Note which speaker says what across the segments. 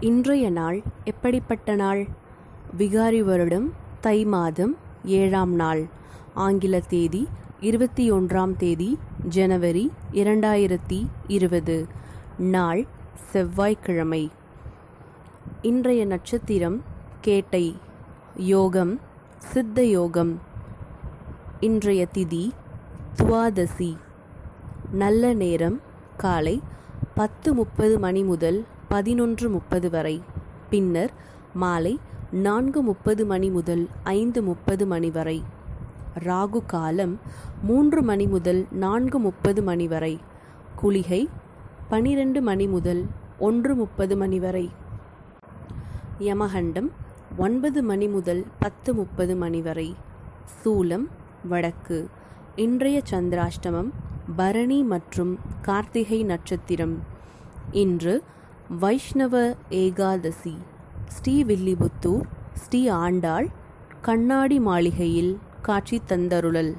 Speaker 1: இன்றைய நாள் எப்படிப்பட்ட நாள் விகாரி வருடம் தை மாதம் ஏழாம் நாள் ஆங்கில தேதி இருபத்தி ஒன்றாம் தேதி ஜனவரி இரண்டாயிரத்தி இருபது நாள் செவ்வாய்க்கிழமை இன்றைய நட்சத்திரம் கேட்டை யோகம் சித்த யோகம் இன்றைய திதி துவாதசி நல்ல நேரம் காலை பத்து முப்பது மணி முதல் பதினொன்று முப்பது வரை பின்னர் மாலை நான்கு முப்பது மணி முதல் ஐந்து முப்பது மணி வரை ராகு காலம் மூன்று மணி முதல் நான்கு முப்பது மணி வரை குளிகை பனிரெண்டு மணி முதல் ஒன்று முப்பது மணி வரை யமகண்டம் ஒன்பது மணி முதல் பத்து முப்பது மணி வரை சூலம் வடக்கு இன்றைய சந்திராஷ்டமம் பரணி மற்றும் கார்த்திகை நட்சத்திரம் இன்று வைஷ்ணவ ஏகாதசி ஸ்ரீவில்லிபுத்தூர் ஸ்ரீ ஆண்டாள் கண்ணாடி மாளிகையில் காட்சி தந்தருளல்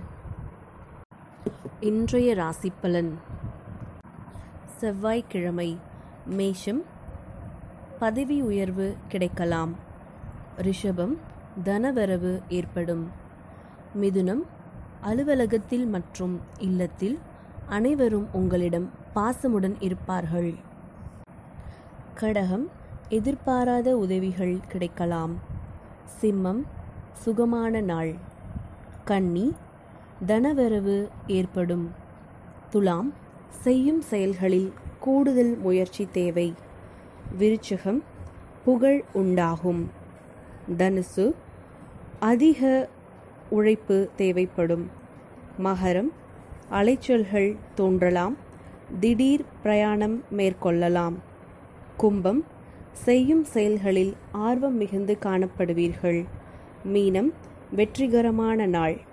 Speaker 1: இன்றைய ராசிப்பலன் செவ்வாய்க்கிழமை மேஷம் பதவி உயர்வு கிடைக்கலாம் ரிஷபம் தனவரவு ஏற்படும் மிதுனம் அலுவலகத்தில் மற்றும் இல்லத்தில் அனைவரும் உங்களிடம் பாசமுடன் இருப்பார்கள் கடகம் எதிர்பாராத உதவிகள் கிடைக்கலாம் சிம்மம் சுகமான நாள் கன்னி தனவரவு ஏற்படும் துலாம் செய்யும் செயல்களில் கூடுதல் முயற்சி தேவை விருச்சகம் புகழ் உண்டாகும் தனுசு அதிக உழைப்பு தேவைப்படும் மகரம் அலைச்சல்கள் தோன்றலாம் திடீர் பிரயாணம் மேற்கொள்ளலாம் கும்பம் செய்யும் செயல்களில் ஆர்வம் மிகுந்து காணப்படுவீர்கள் மீனம் வெற்றிகரமான நாள்